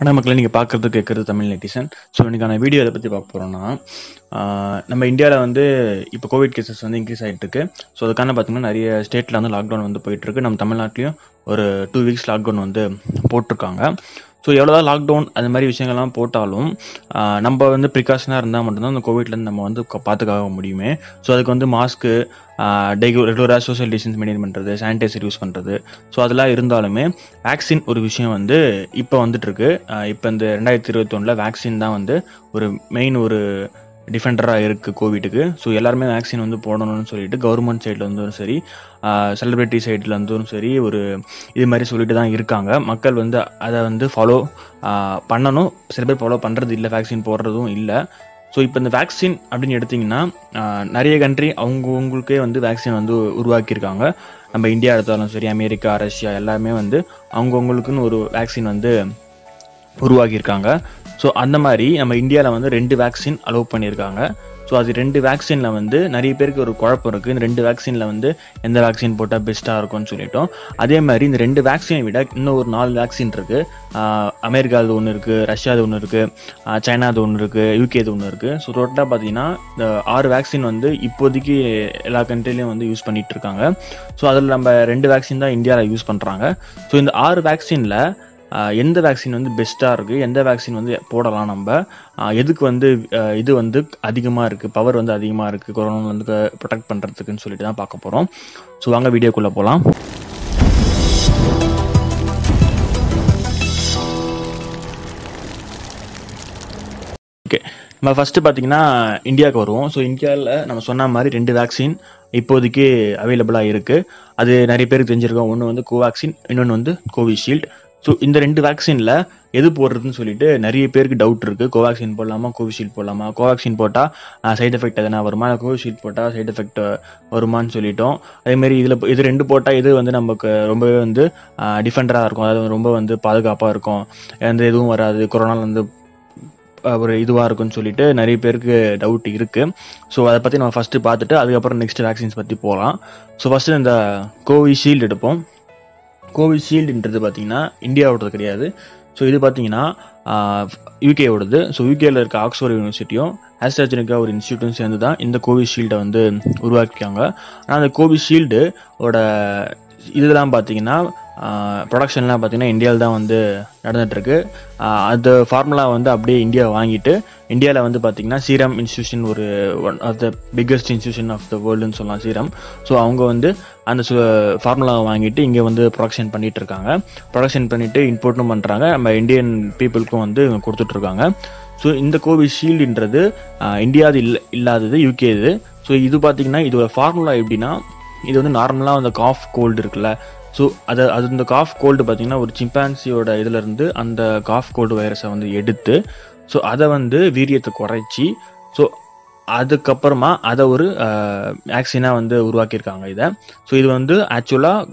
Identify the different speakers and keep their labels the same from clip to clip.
Speaker 1: ஆனால் மக்களை நீங்கள் பார்க்குறது கேட்குறது தமிழ் நெட்டிசன் ஸோ இன்றைக்கான வீடியோ எதை பற்றி பார்க்க போகிறோன்னா நம்ம இந்தியாவில் வந்து இப்போ கோவிட் கேசஸ் வந்து இன்க்ரீஸ் ஆகிட்டு இருக்கு ஸோ அதுக்கான பார்த்தீங்கன்னா நிறைய ஸ்டேட்டில் வந்து லாக்டவுன் வந்து போயிட்டுருக்கு நம்ம தமிழ்நாட்டிலையும் ஒரு டூ வீக்ஸ் லாக்டவுன் வந்து போட்டிருக்காங்க ஸோ எவ்வளோதான் லாக்டவுன் அந்த மாதிரி விஷயங்கள்லாம் போட்டாலும் ஆஹ் நம்ம வந்து ப்ரிகாஷனாக இருந்தால் மட்டும்தான் அந்த கோவிட்லேருந்து நம்ம வந்து க- பாதுகாக்க முடியுமே ஸோ அதுக்கு வந்து மாஸ்க்கு டெய்லி ரெகுலராக சோஷியல் டிஸ்டன்ஸ் மெயின்டைன் பண்ணுறது சானிடைசர் யூஸ் பண்ணுறது ஸோ அதெல்லாம் இருந்தாலுமே வேக்சின் ஒரு விஷயம் வந்து இப்போ வந்துட்டுருக்கு இப்போ இந்த ரெண்டாயிரத்தி இருபத்தொன்னில் வேக்சின் தான் வந்து ஒரு மெயின் ஒரு டிஃபெண்டராக இருக்குது கோவிட்டுக்கு ஸோ எல்லாருமே வேக்சின் வந்து போடணும்னு சொல்லிட்டு கவர்மெண்ட் சைடில் இருந்தும் சரி செலிப்ரிட்டி சைடில் இருந்தும் சரி ஒரு இது மாதிரி சொல்லிட்டு தான் இருக்காங்க மக்கள் வந்து அதை வந்து ஃபாலோ பண்ணணும் சில பேர் ஃபாலோ பண்ணுறது இல்லை வேக்சின் போடுறதும் இல்லை ஸோ இப்போ இந்த வேக்சின் அப்படின்னு எடுத்திங்கன்னா ஆஹ் நிறைய கண்ட்ரி அவங்கவுங்களுக்கே வந்து வேக்சின் வந்து உருவாக்கியிருக்காங்க நம்ம இந்தியா எடுத்தாலும் சரி அமெரிக்கா ரஷ்யா எல்லாமே வந்து அவங்கவுங்களுக்குன்னு ஒரு வேக்சின் வந்து உருவாக்கியிருக்காங்க ஸோ அந்த மாதிரி நம்ம இந்தியாவில் வந்து ரெண்டு வேக்சின் அலோவ் பண்ணியிருக்காங்க ஸோ அது ரெண்டு வேக்சினில் வந்து நிறைய பேருக்கு ஒரு குழப்பம் இருக்குது இந்த ரெண்டு வேக்சினில் வந்து எந்த வேக்சின் போட்டால் பெஸ்ட்டாக இருக்கும்னு சொல்லிட்டோம் அதே மாதிரி இந்த ரெண்டு வேக்சினை விட இன்னும் ஒரு நாலு வேக்சின் இருக்குது அமெரிக்காது ஒன்று இருக்குது ரஷ்யாது ஒன்று இருக்குது சைனாது ஒன்று இருக்குது யூகேது ஒன்று இருக்குது ஸோ டோட்டலாக பார்த்தீங்கன்னா இந்த ஆறு வேக்சின் வந்து இப்போதைக்கு எல்லா கண்ட்ரிலையும் வந்து யூஸ் பண்ணிட்டு இருக்காங்க ஸோ அதில் நம்ம ரெண்டு வேக்சின் தான் இந்தியாவில் யூஸ் பண்ணுறாங்க ஸோ இந்த ஆறு வேக்சினில் எந்த வேக்சின் வந்து பெஸ்ட்டாக இருக்குது எந்த வேக்சின் வந்து போடலாம் நம்ம ஆஹ் எதுக்கு வந்து ஆஹ் இது வந்து அதிகமாக இருக்குது பவர் வந்து அதிகமாக இருக்குது கொரோனா வந்து ப்ரொடெக்ட் பண்ணுறதுக்குன்னு சொல்லிட்டு தான் பார்க்க போகிறோம் ஸோ வாங்க வீடியோக்குள்ளே போகலாம் ஓகே நம்ம ஃபஸ்ட்டு பார்த்தீங்கன்னா இந்தியாவுக்கு வருவோம் ஸோ இந்தியாவில் நம்ம சொன்ன மாதிரி ரெண்டு வேக்சின் இப்போதைக்கு அவைலபிளாக இருக்குது அது நிறைய பேருக்கு தெரிஞ்சிருக்கோம் ஒன்று வந்து கோவேக்சின் இன்னொன்று வந்து கோவிஷீல்டு ஸோ இந்த ரெண்டு வேக்சினில் எது போடுறதுன்னு சொல்லிட்டு நிறைய பேருக்கு டவுட் இருக்குது கோவேக்சின் போடலாமா கோவிஷீல்டு போடலாமா கோவேக்சின் போட்டால் சைடு எஃபெக்ட் எதனா வருமா கோவிஷீல்டு போட்டால் சைடு எஃபெக்ட் வருமான்னு சொல்லிட்டோம் அதேமாரி இதில் இது ரெண்டு போட்டால் இது வந்து நமக்கு ரொம்பவே வந்து டிஃபெண்டராக இருக்கும் அதாவது ரொம்ப வந்து பாதுகாப்பாக இருக்கும் எந்த இதுவும் வராது கொரோனால வந்து அஹ், ஒரு இதுவாக இருக்கும்னு சொல்லிட்டு நிறைய பேருக்கு டவுட் இருக்குது ஸோ அதை பற்றி நம்ம ஃபஸ்ட்டு பார்த்துட்டு அதுக்கப்புறம் நெக்ஸ்ட் வேக்சின்ஸ் பற்றி போகலாம் ஸோ ஃபஸ்ட்டு இந்த கோவிஷீல்டு எடுப்போம் கோவிஷீல்டுன்றது பார்த்தீங்கன்னா இந்தியாவோடது கிடையாது ஸோ இது பார்த்தீங்கன்னா யூகேவோடது ஸோ யூகேல இருக்க ஆக்ஸ்ஃபோர்ட் யூனிவர்சிட்டியும் ஆஸ்ட்ராஜெனிக்கா ஒரு இன்ஸ்டியூட்டும் சேர்ந்து தான் இந்த கோவிஷீல்டை வந்து உருவாக்கியிருக்காங்க ஆனால் அந்த கோவிஷீல்டு ஓட இதெல்லாம் பார்த்தீங்கன்னா ப்ரொடக்ஷன்லாம் பார்த்தீங்கன்னா இந்தியாவில் தான் வந்து நடந்துகிட்ருக்கு அந்த ஃபார்முலா வந்து அப்படியே இந்தியா வாங்கிட்டு இந்தியாவில் வந்து பார்த்தீங்கன்னா சீரம் இன்ஸ்டியூஷன் ஒரு one of the biggest institution of the வேர்ல்டுன்னு சொல்லலாம் சீரம் ஸோ அவங்க வந்து அந்த ஃபார்முலாவை வாங்கிட்டு இங்கே வந்து ப்ரொடக்ஷன் பண்ணிட்டு இருக்காங்க ப்ரொடக்ஷன் பண்ணிட்டு இம்போர்ட்டும் பண்ணுறாங்க நம்ம இந்தியன் பீப்புளுக்கும் வந்து கொடுத்துட்ருக்காங்க ஸோ இந்த கோவிஷீல்டுன்றது இந்தியாவது இல்ல இல்லாதது யூகே இது ஸோ இது பார்த்தீங்கன்னா இதோட ஃபார்முலா எப்படின்னா இது வந்து நார்மலாக அந்த காஃப் கோல்டு இருக்குல்ல ஸோ அது அது இந்த காஃப் கோல்டு பார்த்தீங்கன்னா ஒரு சிம்பான்சியோட இதுலேருந்து அந்த காஃப் கோல்டு வைரஸை வந்து எடுத்து ஸோ அதை வந்து வீரியத்தை குறைச்சி ஸோ அதுக்கப்புறமா அதை ஒரு வேக்சினாக வந்து உருவாக்கியிருக்காங்க இதை ஸோ இது வந்து ஆக்சுவலாக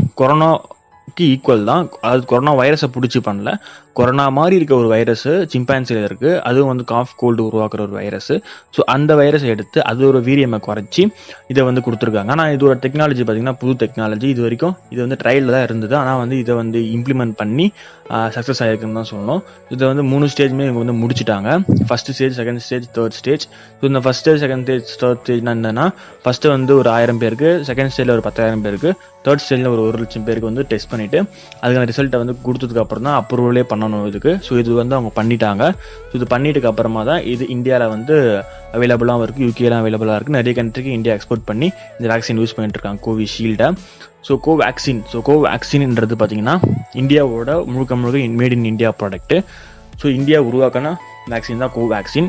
Speaker 1: கொரோனாக்கு ஈக்குவல் தான் அது கொரோனா வைரஸை பிடிச்சி பண்ணல கொரோனா மாதிரி இருக்க ஒரு வைரஸ் சிம்பான்சியில் இருக்குது அதுவும் வந்து காஃப் கோல்டு உருவாக்குற ஒரு வைரஸ் ஸோ அந்த வைரஸை எடுத்து அது ஒரு வீரியமை குறைச்சி இதை வந்து கொடுத்துருக்காங்க ஆனால் இதோட டெக்னாலஜி பார்த்தீங்கன்னா புது டெக்னாலஜி இது வரைக்கும் இது வந்து ட்ரையலில் தான் இருந்தது ஆனால் வந்து இதை வந்து இம்ப்ளிமெண்ட் பண்ணி சக்ஸஸ் ஆகிருக்குன்னு தான் சொல்லணும் இதை வந்து மூணு ஸ்டேஜ்மே இவங்க வந்து முடிச்சிட்டாங்க first stage second stage third stage so இந்த first stage second stage third ஸ்டேஜ்னா என்னன்னா ஃபஸ்ட்டு வந்து ஒரு ஆயிரம் பேருக்கு செகண்ட் ஸ்டேஜில் ஒரு பத்தாயிரம் பேருக்கு தேர்ட் ஸ்டேஜில் ஒரு ஒரு லட்சம் பேருக்கு வந்து டெஸ்ட் பண்ணிவிட்டு அதுக்கான ரிசல்ட்டை வந்து கொடுத்ததுக்கு அப்புறம் தான் அப்ரூவலே பண்ணணும் இதுக்கு ஸோ இது வந்து அவங்க பண்ணிட்டாங்க ஸோ இது பண்ணிட்டுக்கு அப்புறமா தான் இது இந்தியாவில் வந்து அவைலபிளாகவும் இருக்குது யூகேலாம் அவைலபிளாக இருக்குது நிறைய கண்ட்ரிக்கு இந்தியா எக்ஸ்போர்ட் பண்ணி இந்த வேக்சின் யூஸ் பண்ணிட்டு இருக்காங்க கோவிஷீல்டை ஸோ கோவேக்சின் ஸோ கோவேக்சின்ன்றது பார்த்தீங்கன்னா இந்தியாவோட முழுக்க முழுக்க made in India product so India உருவாக்கின வேக்சின் தான் கோவேக்சின்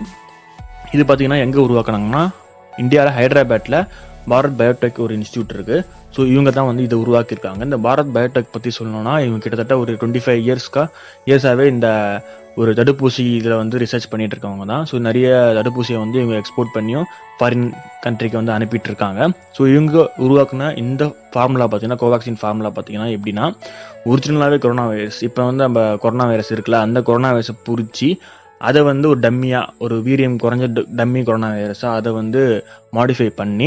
Speaker 1: இது பார்த்தீங்கன்னா எங்கே உருவாக்குனாங்கன்னா இந்தியாவில் ஹைதராபாத்தில் பாரத் பயோடெக் ஒரு இன்ஸ்டியூட் இருக்குது ஸோ இவங்க தான் வந்து இதை உருவாக்கியிருக்காங்க இந்த பாரத் பயோடெக் பற்றி சொல்லணும்னா இவங்க கிட்டத்தட்ட ஒரு டுவெண்ட்டி ஃபைவ் இயர்ஸ்க்கா இயர்ஸாகவே இந்த ஒரு தடுப்பூசி இதில் வந்து ரிசர்ச் பண்ணிட்டு இருக்கவங்க தான் ஸோ நிறைய தடுப்பூசியை வந்து இவங்க எக்ஸ்போர்ட் பண்ணியும் ஃபாரின் கண்ட்ரிக்கு வந்து அனுப்பிட்டு இருக்காங்க ஸோ இவங்க உருவாக்குன இந்த ஃபார்முலா பார்த்தீங்கன்னா கோவேக்சின் ஃபார்முலா பார்த்தீங்கன்னா எப்படின்னா ஒரிஜினலாகவே கொரோனா வைரஸ் இப்போ வந்து நம்ம கொரோனா வைரஸ் இருக்குல்ல அந்த கொரோனா வைரஸை பிடிச்சி அதை வந்து ஒரு டம்மியாக ஒரு வீரியம் குறைஞ்ச டம்மி கொரோனா வைரஸாக அதை வந்து மாடிஃபை பண்ணி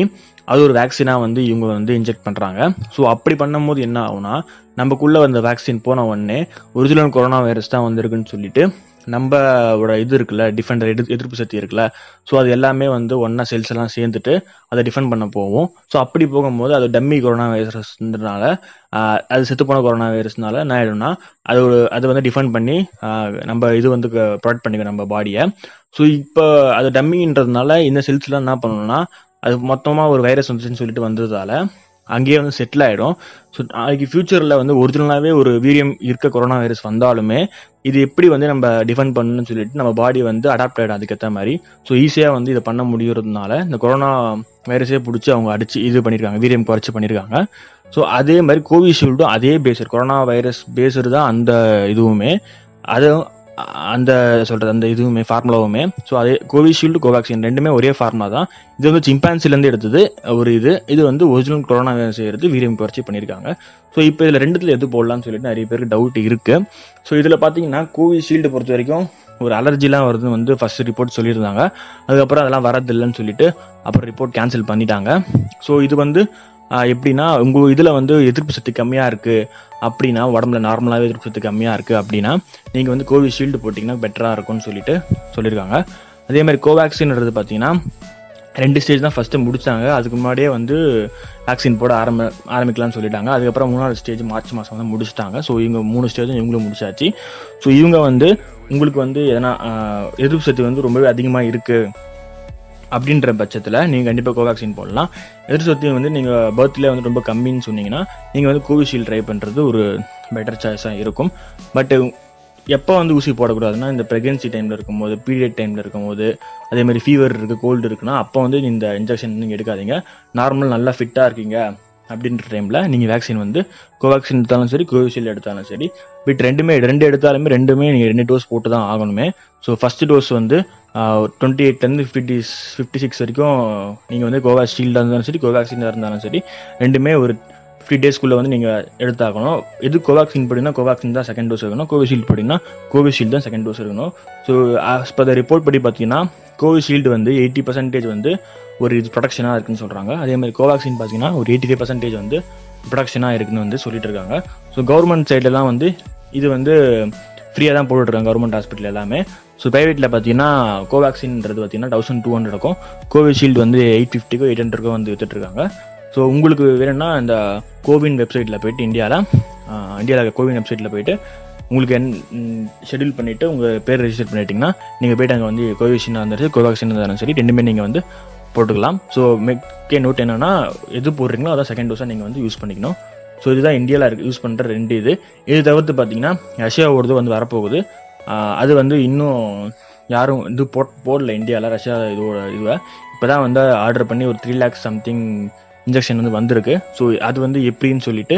Speaker 1: அது ஒரு வேக்சினாக வந்து இவங்க வந்து இன்ஜெக்ட் பண்ணுறாங்க ஸோ அப்படி பண்ணும்போது என்ன ஆகும்னா நமக்குள்ளே வந்த வேக்சின் போன உடனே ஒரிஜினல் கொரோனா வைரஸ் தான் வந்திருக்குன்னு சொல்லிட்டு நம்மளோட இது இருக்குல்ல டிஃபெண்டர் எதிர் எதிர்ப்பு சக்தி இருக்குல்ல ஸோ அது எல்லாமே வந்து ஒன்றா செல்ஸ் எல்லாம் சேர்ந்துட்டு அதை டிஃபெண்ட் பண்ண போகும் ஸோ அப்படி போகும்போது அது டம்மி கொரோனா வைரஸ்ன்றனால ஆஹ், அது செத்து போன கொரோனா வைரஸ்னால என்ன ஆயிடும்னா அது ஒரு அது வந்து டிஃபெண்ட் பண்ணி ஆஹ், நம்ம இது வந்து ப்ரொடெக்ட் பண்ணிக்கும் நம்ம பாடியை ஸோ இப்போ அது டம்மின்றதுனால இந்த செல்ஸ்லாம் என்ன பண்ணணும்னா அது மொத்தமாக ஒரு வைரஸ் வந்துச்சுன்னு சொல்லிட்டு வந்ததால அங்கேயே வந்து செட்டில் ஆகிடும் ஸோ நாளைக்கு ஃபியூச்சரில் வந்து ஒரிஜினலாகவே ஒரு வீரியம் இருக்க கொரோனா வைரஸ் வந்தாலுமே இது எப்படி வந்து நம்ம டிஃபெண்ட் பண்ணணும்னு சொல்லிட்டு நம்ம பாடி வந்து அடாப்ட் ஆகிடும் அதுக்கேற்ற மாதிரி ஸோ ஈஸியாக வந்து இதை பண்ண முடியறதுனால இந்த கொரோனா வைரஸே பிடிச்சி அவங்க அடிச்சு இது பண்ணியிருக்காங்க வீரியம் குறைச்சி பண்ணியிருக்காங்க ஸோ அதே மாதிரி கோவிஷீல்டும் அதே பேஸர் கொரோனா வைரஸ் பேஸர் தான் அந்த இதுவுமே அது அந்த சொல்கிறது அந்த இதுவுமே ஃபார்முலாவுமே ஸோ அதே கோவிஷீல்டு கோவேக்சின் ரெண்டுமே ஒரே ஃபார்முலா தான் இது வந்து சிம்பான்சிலேருந்து எடுத்தது ஒரு இது இது வந்து ஒரிஜினல் கொரோனா வைரஸ் எடுத்து வீரியம் குறைச்சி பண்ணியிருக்காங்க ஸோ இப்போ இதில் ரெண்டுத்துல எது போடலாம்னு சொல்லிட்டு நிறைய பேருக்கு டவுட் இருக்குது ஸோ இதில் பார்த்தீங்கன்னா கோவிஷீல்டு பொறுத்த வரைக்கும் ஒரு அலர்ஜிலாம் வருதுன்னு வந்து ஃபர்ஸ்ட் ரிப்போர்ட் சொல்லியிருந்தாங்க அதுக்கப்புறம் அதெல்லாம் வரதில்லைன்னு சொல்லிட்டு அப்புறம் ரிப்போர்ட் கேன்சல் பண்ணிட்டாங்க ஸோ இது வந்து ஆஹ், எப்படின்னா உங்கள் இதில் வந்து எதிர்ப்பு சக்தி கம்மியாக இருக்குது அப்படின்னா உடம்புல நார்மலாகவே எதிர்ப்பு சக்தி கம்மியாக இருக்குது அப்படின்னா நீங்கள் வந்து கோவிஷீல்டு போட்டிங்கன்னா பெட்டராக இருக்கும்னு சொல்லிட்டு சொல்லியிருக்காங்க அதே மாதிரி கோவேக்சின்றது பார்த்தீங்கன்னா ரெண்டு ஸ்டேஜ் தான் ஃபஸ்ட்டு முடிச்சாங்க அதுக்கு முன்னாடியே வந்து வேக்சின் போட ஆரம்ப ஆரம்பிக்கலாம்னு சொல்லிட்டாங்க அதுக்கப்புறம் மூணாவது ஸ்டேஜ் மார்ச் மாதம் வந்து முடிச்சிட்டாங்க ஸோ இவங்க மூணு ஸ்டேஜும் இவங்களும் முடிச்சாச்சு ஸோ இவங்க வந்து உங்களுக்கு வந்து எதனா ஆஹ், எதிர்ப்பு சக்தி வந்து ரொம்பவே அதிகமாக இருக்குது அப்படின்ற பட்சத்தில் நீங்கள் கண்டிப்பாக கோவேக்சின் போடலாம் எதிர்ப்பு சக்தி வந்து நீங்கள் பர்த்லேயே வந்து ரொம்ப கம்மின்னு சொன்னீங்கன்னா நீங்கள் வந்து கோவிஷீல்டு ட்ரை பண்ணுறது ஒரு பெட்டர் சாய்ஸாக இருக்கும் பட் எப்போ வந்து ஊசி போடக்கூடாதுன்னா இந்த ப்ரெக்னென்சி டைமில் இருக்கும்போது பீரியட் டைமில் இருக்கும்போது அதே மாதிரி ஃபீவர் இருக்குது கோல்டு இருக்குன்னா அப்போ வந்து இந்த இன்ஜெக்ஷன் நீங்கள் எடுக்காதீங்க நார்மல் நல்லா ஃபிட்டாக இருக்கீங்க அப்படின்ற டைமில் நீங்கள் வேக்சின் வந்து கோவேக்சின் எடுத்தாலும் சரி கோவிஷீல்டு எடுத்தாலும் சரி பட் ரெண்டுமே ரெண்டு எடுத்தாலுமே ரெண்டுமே நீங்கள் ரெண்டு டோஸ் போட்டு தான் ஆகணுமே ஸோ ஃபஸ்ட்டு டோஸ் வந்து டுவெண்ட்டி எயிட்லேருந்து ஃபிஃப்டி ஃபிஃப்டி சிக்ஸ் வரைக்கும் நீங்கள் வந்து கோவேஷீல்டாக இருந்தாலும் சரி கோவேக்சினாக இருந்தாலும் சரி ரெண்டுமே ஒரு ஃபிஃப்டி டேஸ்க்குள்ளே வந்து நீங்கள் எடுத்தாகணும் எது கோவேக்சின் படினா கோவேக்சின் தான் செகண்ட் டோஸ் இருக்கணும் கோவிஷீல்டு படினா கோவிஷீல்டு தான் செகண்ட் டோஸ் இருக்கணும் so as per the report படி பார்த்தீங்கன்னா கோவிஷீல்டு வந்து எயிட்டி பர்சன்டேஜ் வந்து ஒரு இது ப்ரொடக்ஷனாக இருக்குன்னு சொல்கிறாங்க அதே மாதிரி கோவேக்சின் பார்த்தீங்கன்னா ஒரு எயிட்டி ஃபைவ் பர்சன்டேஜ் வந்து ப்ரொடக்ஷனாக இருக்குன்னு வந்து சொல்லிட்டு இருக்காங்க ஸோ கவர்மெண்ட் சைட்லலாம் வந்து இது வந்து ஃப்ரீயாக தான் போட்டுட்ருக்காங்க கவர்மெண்ட் ஹாஸ்பிட்டல் எல்லாமே ஸோ ப்ரைவேட்டில் பார்த்தீங்கன்னா கோவேக்சின்ன்றது பார்த்தீங்கன்னா தௌசண்ட் டூ ஹண்ட்ரட் இருக்கும் கோவிஷீல்டு வந்து எயிட் ஃபிஃப்டிக்கோ எயிட் ஹண்ட்ரட்க்கோ வந்து வித்துட்ருக்காங்க ஸோ உங்களுக்கு வேணும்னா இந்த கோவின் வெப்சைட்டில் போயிட்டு இந்தியாவில் இந்தியாவில் கோவின் வெப்சைட்டில் போயிட்டு உங்களுக்கு என் ஷெட்யூல் பண்ணிவிட்டு உங்கள் பேர் ரெஜிஸ்டர் பண்ணிட்டீங்கன்னா நீங்கள் போயிட்டு அங்கே வந்து கோவிஷீனாக இருந்தாலும் சரி கோவேக்சின் இருந்தாலும் சரி ரெண்டுமே நீங்கள் வந்து போட்டுக்கலாம் ஸோ மெக்கே நோட் என்னன்னா எது போடுறீங்களோ அதான் செகண்ட் டோஸாக நீங்கள் வந்து யூஸ் பண்ணிக்கணும் ஸோ இதுதான் இந்தியாவில் இருக்கு யூஸ் பண்ணுற ரெண்டு இது இது தவிர்த்து பார்த்தீங்கன்னா ரஷ்யாவோடது வந்து வரப்போகுது ஆஹ் அது வந்து இன்னும் யாரும் இது போட் போடல இந்தியாவில் ரஷ்யா இதோட இதுவை இப்போ தான் வந்து ஆர்டர் பண்ணி ஒரு த்ரீ லேக்ஸ் சம்திங் இன்ஜெக்ஷன் வந்து வந்திருக்கு ஸோ அது வந்து எப்படின்னு சொல்லிட்டு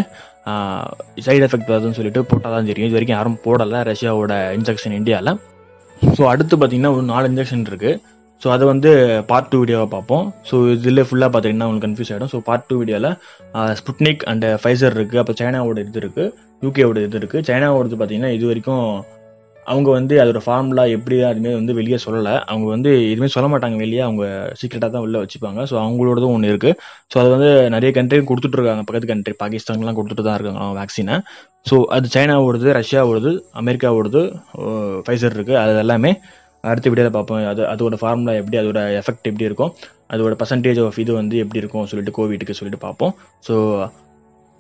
Speaker 1: சைடு எஃபெக்ட் வருதுன்னு சொல்லிட்டு போட்டால் தான் தெரியும் இது வரைக்கும் யாரும் போடலை ரஷ்யாவோட இன்ஜெக்ஷன் இந்தியாவில் ஸோ அடுத்து பார்த்தீங்கன்னா ஒரு நாலு இன்ஜெக்ஷன் இருக்குது ஸோ அதை வந்து பார்ட் டூ வீடியோவை பார்ப்போம் ஸோ இதில் ஃபுல்லாக பார்த்தீங்கன்னா உங்களுக்கு கன்ஃபியூஸ் ஆகிடும் ஸோ பார்ட் டூ வீடியோவில் ஸ்புட்னிக் அண்ட் ஃபைசர் இருக்குது அப்போ சைனாவோட இது இருக்குது யூகேவோட இது இருக்குது சைனாவோடது பார்த்தீங்கன்னா இது வரைக்கும் அவங்க வந்து அதோட ஃபார்முலா எப்படி அதுமாரி வந்து வெளியே சொல்லலை அவங்க வந்து எதுவுமே சொல்ல மாட்டாங்க வெளியே அவங்க சீக்கிரட்டாக தான் உள்ள வச்சுப்பாங்க ஸோ அவங்களோடதும் ஒன்று இருக்குது ஸோ அது வந்து நிறைய கண்ட்ரி கொடுத்துட்ருக்காங்க பக்கத்து கண்ட்ரி பாகிஸ்தான்லாம் கொடுத்துட்டு தான் இருக்காங்க வேக்சினை ஸோ அது சைனாவோடது ரஷ்யாவோடது அமெரிக்காவோடது ஃபைசர் இருக்குது அது எல்லாமே அடுத்த வீடியோவில் பார்ப்போம் அது அதோட ஃபார்முலா எப்படி அதோட எஃபெக்ட் எப்படி இருக்கும் அதோட பர்சன்டேஜ் ஆஃப் இது வந்து எப்படி இருக்கும் சொல்லிட்டு கோவிட்டுக்கு சொல்லிட்டு பார்ப்போம் ஸோ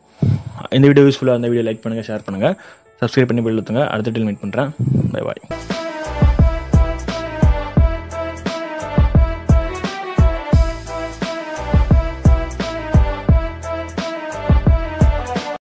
Speaker 1: இந்த வீடியோ யூஸ்ஃபுல்லாக அந்த வீடியோ லைக் பண்ணுங்கள் ஷேர் பண்ணுங்கள் சப்ஸ்கிரைப் பண்ணி பெல் ஊற்றுங்க அடுத்த டீல் மீட் பண்ணுறேன் பை பாய்